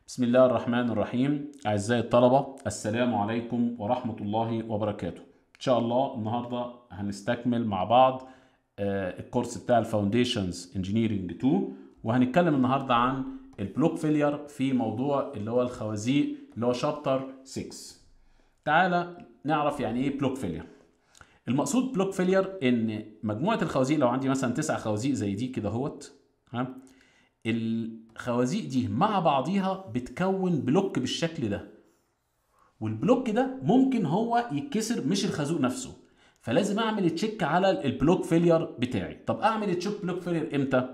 بسم الله الرحمن الرحيم أعزائي الطلبة السلام عليكم ورحمة الله وبركاته إن شاء الله النهاردة هنستكمل مع بعض آه، الكورس بتاع الفاونديشنز انجينيرنج 2 وهنتكلم النهاردة عن البلوك فيلير في موضوع اللي هو الخوازيق اللي هو شابتر 6 تعالى نعرف يعني ايه بلوك فيلير المقصود بلوك فيلير ان مجموعه الخوازيق لو عندي مثلا تسع خوازيق زي دي كده اهوت ها الخوازيق دي مع بعضيها بتكون بلوك بالشكل ده والبلوك ده ممكن هو يتكسر مش الخازوق نفسه فلازم اعمل تشيك على البلوك فيلير بتاعي طب اعمل تشيك بلوك فيلير امتى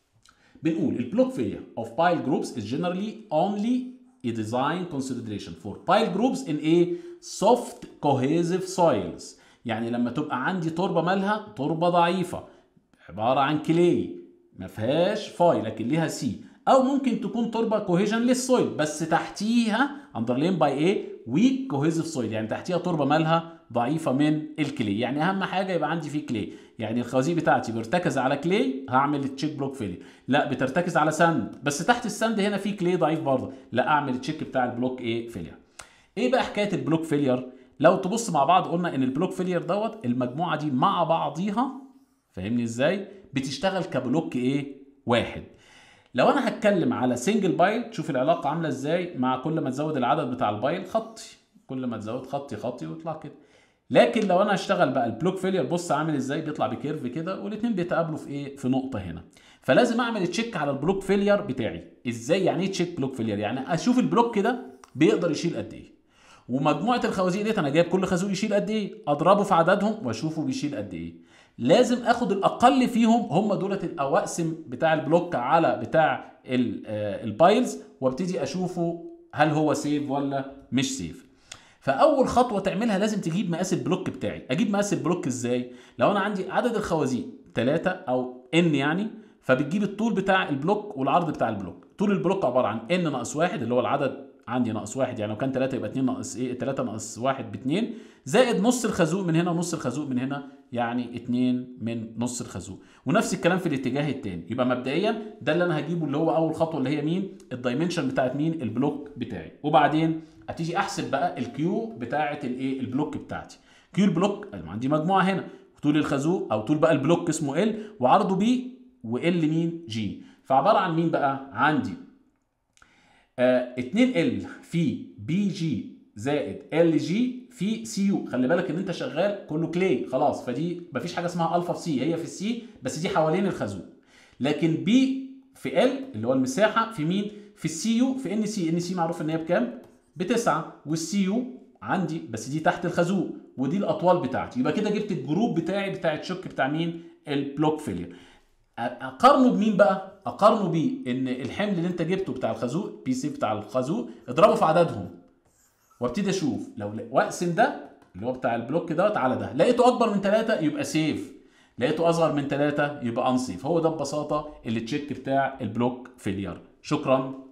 بنقول البلوك failure of pile groups is generally only a design consideration for pile groups in a soft cohesive soils يعني لما تبقى عندي تربه مالها تربه ضعيفه عباره عن كلي ما فيهاش فاي لكن ليها سي او ممكن تكون تربه كوهيجن للسويل بس تحتيها اندرلين باي ايه ويك كوهيزيف سويل يعني تحتيها تربه مالها ضعيفه من الكلي يعني اهم حاجه يبقى عندي فيه كلي يعني الخوازيق بتاعتي بيرتكز على كلي هعمل تشيك بلوك فيلي لا بترتكز على ساند بس تحت الساند هنا في كلي ضعيف برضه لا اعمل تشيك بتاع البلوك ايه فيلير ايه بقى حكايه البلوك فيلير لو تبص مع بعض قلنا ان البلوك فيلير دوت المجموعه دي مع بعضيها فاهمني ازاي بتشتغل كبلوك ايه واحد لو انا هتكلم على سنجل بايل شوف العلاقه عامله ازاي مع كل ما تزود العدد بتاع البايل خطي كل ما تزود خطي خطي ويطلع كده لكن لو انا هشتغل بقى البلوك فيلير بص عامل ازاي بيطلع بكيرف كده والاثنين بيتقابلوا في ايه في نقطه هنا فلازم اعمل تشيك على البلوك فيلير بتاعي ازاي يعني ايه تشيك بلوك فيلير يعني اشوف البلوك كده بيقدر يشيل قد ايه ومجموعه الخوازيق ديت انا جايب كل خازوق يشيل قد ايه اضربه في عددهم واشوفه بيشيل قد ايه لازم اخد الاقل فيهم هم دولت او اقسم بتاع البلوك على بتاع ال- آه، البايلز وابتدي اشوفه هل هو سيف ولا مش سيف فاول خطوه تعملها لازم تجيب مقاس البلوك بتاعي اجيب مقاس البلوك ازاي لو انا عندي عدد الخوازيق 3 او ان يعني فبتجيب الطول بتاع البلوك والعرض بتاع البلوك طول البلوك عباره عن ان ناقص واحد اللي هو العدد عندي ناقص واحد يعني لو كان 3 يبقى 2 ناقص ايه 3 ناقص واحد ب 2 زائد نص الخازوق من هنا ونص الخازوق من هنا يعني 2 من نص الخازوق ونفس الكلام في الاتجاه الثاني يبقى مبدئيا ده اللي انا هجيبه اللي هو اول خطوه اللي هي مين الدايمنشن بتاعت مين البلوك بتاعي وبعدين هتيجي احسب بقى الكيو بتاعت الايه البلوك بتاعتي كيو البلوك أنا عندي مجموعه هنا طول الخازوق او طول بقى البلوك اسمه ال وعرضه بي وال مين جي فعباره عن مين بقى عندي آه 2 ال في بي جي زائد ال جي في سي يو خلي بالك ان انت شغال كله كلي خلاص فدي مفيش حاجه اسمها الفا في سي هي في السي بس دي حوالين الخازوق لكن بي في ال اللي هو المساحه في مين في السي يو في ان سي ان سي معروف ان هي بكام بتسعة والسي يو عندي بس دي تحت الخازوق ودي الاطوال بتاعتي يبقى كده جبت الجروب بتاعي بتاع الشك بتاع مين البلوك فيلير اقارنه بمين بقى اقارنه بيه ان الحمل اللي انت جبته بتاع الخازوق بي سي بتاع الخازوق اضربه في عددهم وابتدي اشوف لو واقسم ده اللي هو بتاع البلوك دوت على ده لقيته اكبر من ثلاثة يبقى سيف لقيته اصغر من ثلاثة يبقى انسيف هو ده ببساطه اللي تشيك بتاع البلوك فيلير شكرا